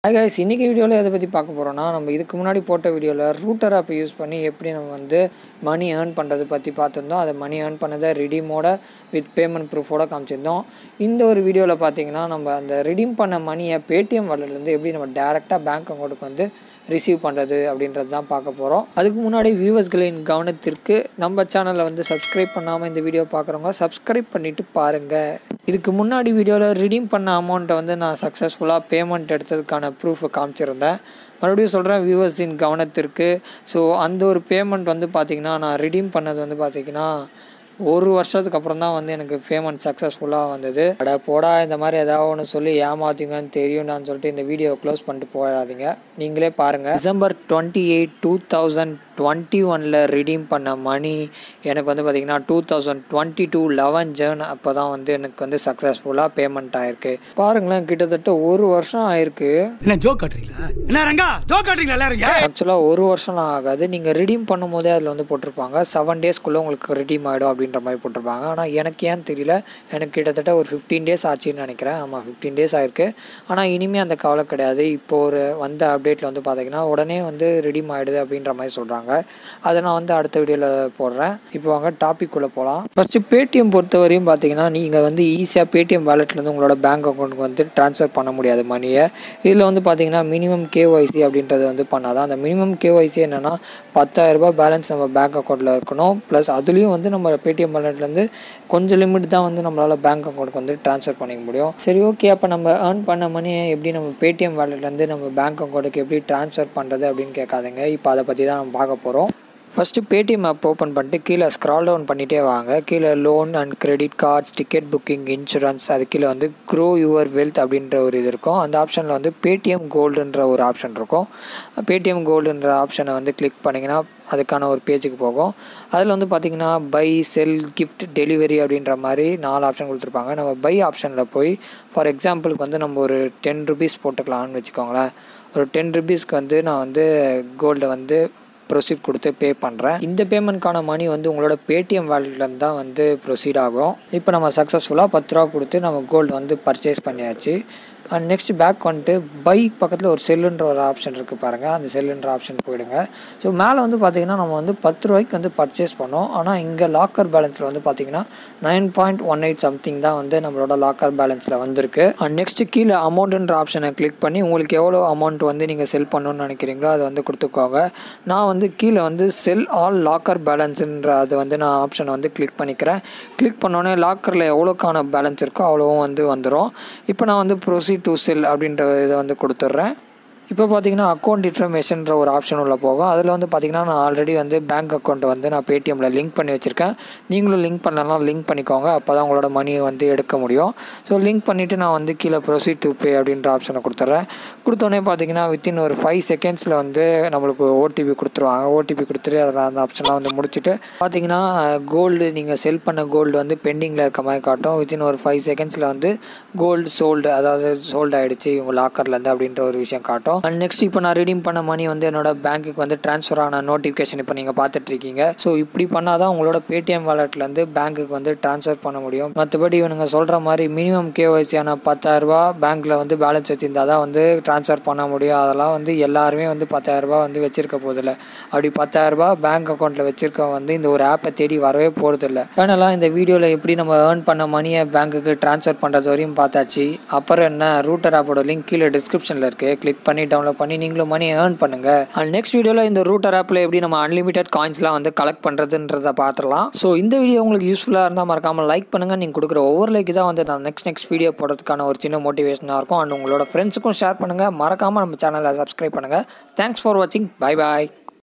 hi guys இன்றைக்கி வீடியோவில் எதை பற்றி பார்க்க போகிறோன்னா நம்ம இதுக்கு முன்னாடி போட்ட வீடியோவில் ரூட்டர் ஆப் யூஸ் பண்ணி எப்படி நம்ம வந்து மணி ஏர்ன் பண்ணுறது பற்றி பார்த்துருந்தோம் அதை மணி ஏர்ன் பண்ணதை ரிடீமோட வித் பேமெண்ட் ப்ரூஃபோட காமிச்சிருந்தோம் இந்த ஒரு வீடியோவில் பார்த்தீங்கன்னா நம்ம அந்த ரிடீம் பண்ண மணியை பேடிஎம் வாலெட்லேருந்து எப்படி நம்ம டேரெக்டாக பேங்க் அக்கௌண்ட்டுக்கு வந்து ரிசீவ் பண்ணுறது அப்படின்றது தான் பார்க்க போகிறோம் அதுக்கு முன்னாடி வியூவர்ஸ்களின் கவனத்திற்கு நம்ம சேனலை வந்து சப்ஸ்கிரைப் பண்ணாமல் இந்த வீடியோ பார்க்குறவங்க சப்ஸ்கிரைப் பண்ணிவிட்டு பாருங்கள் இதுக்கு முன்னாடி வீடியோவில் ரிடீம் பண்ண அமௌண்ட்டை வந்து நான் சக்ஸஸ்ஃபுல்லாக பேமெண்ட் எடுத்ததுக்கான ப்ரூஃபை காமிச்சிருந்தேன் மறுபடியும் சொல்கிறேன் வியூவர்ஸின் கவனத்திற்கு ஸோ அந்த ஒரு பேமெண்ட் வந்து பார்த்திங்கன்னா நான் ரிடீம் பண்ணது வந்து பார்த்திங்கன்னா ஒரு வருஷத்துக்கு அப்புறம் தான் வந்து எனக்கு பேமெண்ட் சக்ஸஸ்ஃபுல்லாக வந்தது அட போடா இந்த மாதிரி ஏதாவது ஒன்று சொல்லி ஏமாத்திங்கன்னு தெரியும்டான்னு சொல்லிட்டு இந்த வீடியோ க்ளோஸ் பண்ணிட்டு போயிடாதீங்க நீங்களே பாருங்கள் December twenty eight two thousand twenty ஒனில் ரிடீம் பண்ண மணி எனக்கு வந்து பார்த்திங்கன்னா two thousand twenty two eleven ஜேர்ன் அப்போ தான் வந்து எனக்கு வந்து சக்ஸஸ்ஃபுல்லாக பேமெண்ட் ஆயிருக்கு பாருங்களேன் கிட்டத்தட்ட ஒரு வருஷம் ஆயிருக்கு என்ன ஜோக் காட்டுறீங்களா என்ன ரங்கா ஜோக் காட்டுறீங்களா எல்லாரும் ஆக்சுவலாக ஒரு வருஷம்லாம் ஆகாது நீங்கள் ரிடீம் பண்ணும்போதே அதில் வந்து போட்டிருப்பாங்க செவன் டேஸ்க்குள்ளே உங்களுக்கு ரிடீம் ஆகிடும் அப்படின்ற மாதிரி போட்டிருப்பாங்க ஆனால் எனக்கு ஏன்னு தெரியல எனக்கு கிட்டத்தட்ட ஒரு ஃபிஃப்டீன் டேஸ் ஆச்சுன்னு நினைக்கிறேன் ஆமாம் ஃபிஃப்டீன் டேஸ் ஆயிருக்கு ஆனால் இனிமேல் அந்த கவலை கிடையாது இப்போ ஒரு வந்த அப்டேட்டில் வந்து பார்த்தீங்கன்னா உடனே வந்து ரிடீம் ஆகிடுது அப்படின்ற மாதிரி சொல்கிறாங்க அதை நான் வந்து அடுத்த வீடியோவில் போடுறேன் இப்போ வாங்க டாபிக் குள்ளே போகலாம் ஃபஸ்ட்டு பேடிஎம் பொறுத்தவரையும் பார்த்தீங்கன்னா நீங்கள் வந்து ஈஸியாக பேடிஎம் வாலெட்லேருந்து உங்களோட பேங்க் அக்கௌண்ட்டுக்கு வந்து ட்ரான்ஸ்ஃபர் பண்ண முடியாது மணியை இதில் வந்து பார்த்தீங்கன்னா மினிமம் கேஒய்சி அப்படின்றது வந்து பண்ணாதான் அந்த மினிமம் கேஒய்சி என்னென்னா பத்தாயிரரூபா பேலன்ஸ் நம்ம பேங்க் அக்கௌண்ட்டில் இருக்கணும் ப்ளஸ் அதுலேயும் வந்து நம்ம பேடிஎம் வாலெட்லேருந்து கொஞ்சம் லிமிட் தான் வந்து நம்மளால் பேங்க் அக்கௌண்ட்டுக்கு வந்து ட்ரான்ஸ்ஃபர் பண்ணிக்க முடியும் சரி ஓகே அப்போ நம்ம ஏர்ன் பண்ண மணியை எப்படி நம்ம பேடிஎம் வாலெட்லேருந்து நம்ம பேங்க் அக்கௌண்ட்டுக்கு எப்படி ட்ரான்ஸ்ஃபர் பண்ணுறது அப்படின்னு கேட்காதீங்க இப்போ அதை பற்றி தான் நம்ம பார்க்க போகிறோம் ஃபஸ்ட்டு பேடிஎம் ஆப் ஓப்பன் பண்ணிட்டு கீழே ஸ்க்ரால் டவுன் பண்ணிகிட்டே வாங்க கீழே loan and credit cards ticket booking insurance அது கீழே வந்து க்ரோ யுவர் வெல்த் அப்படின்ற ஒரு இது இருக்கும் அந்த ஆப்ஷனில் வந்து பேடிஎம் கோல்டுன்ற ஒரு ஆப்ஷன் இருக்கும் பேடிஎம் கோல்டுன்ற ஆப்ஷனை வந்து கிளிக் பண்ணிங்கன்னா அதுக்கான ஒரு பேஜுக்கு போகும் அதில் வந்து பார்த்திங்கன்னா பை செல் கிஃப்ட் டெலிவரி அப்படின்ற மாதிரி நாலு ஆப்ஷன் கொடுத்துருப்பாங்க நம்ம பை ஆப்ஷனில் போய் ஃபார் எக்ஸாம்பிளுக்கு வந்து நம்ம ஒரு டென் ருபீஸ் போட்டுக்கலாம்னு வச்சுக்கோங்களேன் ஒரு டென் ருபீஸ்க்கு வந்து நான் வந்து கோல்டை வந்து ப்ரொசீட் கொடுத்து பே பண்ணுறேன் இந்த பேமெண்ட்கான மணி வந்து உங்களோட பேடிஎம் வேலட்லேருந்து தான் வந்து ப்ரொசீட் ஆகும் இப்போ நம்ம சக்ஸஸ்ஃபுல்லாக பத்து ரூபா கொடுத்து நம்ம கோல்டு வந்து பர்ச்சேஸ் பண்ணியாச்சு அண்ட் நெக்ஸ்ட் பேக் வந்துட்டு பை பக்கத்தில் ஒரு செல்லுன்ற ஒரு ஆப்ஷன் இருக்குது பாருங்கள் அந்த செல்லுன்ற ஆப்ஷன் போயிடுங்க ஸோ மேலே வந்து பார்த்திங்கன்னா நம்ம வந்து பத்து ரூபாய்க்கு வந்து பர்ச்சேஸ் பண்ணோம் ஆனால் இங்கே லாக்கர் பேலன்ஸில் வந்து பார்த்திங்கன்னா nine point one eight something தான் வந்து நம்மளோட லாக்கர் பேலன்ஸில் வந்திருக்கு அண்ட் நெக்ஸ்ட் கீழே அமௌண்ட்டுன்ற ஆப்ஷனை கிளிக் பண்ணி உங்களுக்கு எவ்வளோ அமௌண்ட் வந்து நீங்கள் செல் பண்ணணும்னு நினைக்கிறீங்களோ அதை வந்து கொடுத்துக்கோங்க நான் வந்து கீழே வந்து செல் ஆல் லாக்கர் பேலன்ஸுன்ற அது வந்து நான் ஆப்ஷனை வந்து கிளிக் பண்ணிக்கிறேன் கிளிக் பண்ணோன்னே லாக்கரில் எவ்வளோக்கான பேலன்ஸ் இருக்கோ அவ்வளோவும் வந்து வந்துடும் இப்போ நான் வந்து ப்ரொசீட் டு செல் அப்படின்ற இதை வந்து கொடுத்துட்றேன் இப்போ பார்த்தீங்கன்னா அக்கௌண்ட் இன்ஃபர்மேஷன்ற ஒரு ஆப்ஷன் உள்ள போகும் அதில் வந்து பார்த்தீங்கன்னா நான் ஆல்ரெடி வந்து பேங்க் அக்கௌண்ட் வந்து நான் பேடிஎம்மில் லிங்க் பண்ணி வச்சுருக்கேன் நீங்களும் லிங்க் பண்ணலாம் லிங்க் பண்ணிக்கோங்க அப்போ தான் உங்களோட மணியை வந்து எடுக்க முடியும் ஸோ லிங்க் பண்ணிவிட்டு நான் வந்து கீழே ப்ரொசீட் டு பே அப்படின்ற ஆப்ஷனை கொடுத்துட்றேன் கொடுத்தோன்னே பார்த்தீங்கன்னா வித்தின் ஒரு ஃபைவ் செகண்ட்ஸில் வந்து நம்மளுக்கு ஓடிபி கொடுத்துருவாங்க ஓடிபி கொடுத்துட்டு அதில் அந்த ஆப்ஷன்லாம் வந்து முடிச்சுட்டு பார்த்தீங்கன்னா கோல்டு நீங்கள் செல் பண்ண கோல்டு வந்து பெண்டிங்கில் இருக்க மாதிரி காட்டும் வித்தின் ஒரு ஃபைவ் செகண்ட்ஸில் வந்து கோல்டு சோல்டு அதாவது சோல்டு ஆகிடுச்சு உங்கள் லாக்கர்லேருந்து அப்படின்ற ஒரு விஷயம் காட்டும் அண்ட் நெக்ஸ்ட் இப்போ நான் ரிடீம் பண்ண மணி வந்து என்னோட பேங்க்குக்கு வந்து ட்ரான்ஸ்ஃபர் ஆன நோட்டிஃபிகேஷன் இப்போ நீங்கள் பார்த்துட்டு இருக்கீங்க ஸோ இப்படி பண்ணால் தான் உங்களோட பேடிஎம் வாலெட்லேருந்து பேங்க்குக்கு வந்து ட்ரான்ஸ்ஃபர் பண்ண முடியும் மற்றபடி இவனுங்க சொல்கிற மாதிரி மினிமம் கேஒய்சியான பத்தாயிரரூபா பேங்க்கில் வந்து பேலன்ஸ் வச்சுருந்தா தான் வந்து ட்ரான்ஸ்ஃபர் பண்ண முடியும் அதெல்லாம் வந்து எல்லாருமே வந்து பத்தாயிரரூபா வந்து வச்சிருக்க போதில்லை அப்படி பத்தாயிரரூபா பேங்க் அக்கௌண்ட்டில் வச்சிருக்க வந்து இந்த ஒரு ஆப்பை தேடி வரவே போகிறதில்ல அதனால் இந்த வீடியோவில் எப்படி நம்ம ஏர்ன் பண்ண மணியை பேங்க்குக்கு ட்ரான்ஸ்ஃபர் பண்ணுறது வரையும் பார்த்தாச்சு அப்புறம் என்ன ரூட்டர் ஆப்போட லிங்க் கீழே டிஸ்கிரிப்ஷனில் இருக்குது கிளிக் பண்ணி டவுன்லோட் பண்ணி நீங்களும் மணி ஏர்ன் பண்ணுங்கள் அண்ட் நெக்ஸ்ட் வீடியோவில் இந்த ரூட்டர் ஆப்பில் எப்படி நம்ம அன்லிமிட்டட் காயின்ஸ்லாம் வந்து கலெக்ட் பண்ணுறதுன்றதை பார்த்துடலாம் ஸோ இந்த வீடியோ உங்களுக்கு யூஸ்ஃபுல்லாக இருந்தால் மறக்காமல் லைக் பண்ணுங்கள் நீங்கள் கொடுக்குற ஒவ்வொரு லைக் தான் வந்து நான் நெக்ஸ்ட் நெக்ஸ்ட் வீடியோ போடுறதுக்கான ஒரு சின்ன மோட்டிவேஷனாக இருக்கும் அண்ட் உங்களோட ஃப்ரெண்ட்ஸுக்கும் ஷேர் பண்ணுங்கள் மறக்காமல் நம்ம சேனலை சப்ஸ்கிரைப் பண்ணுங்கள் தேங்க்ஸ் ஃபார் வாட்சிங் பை பாய்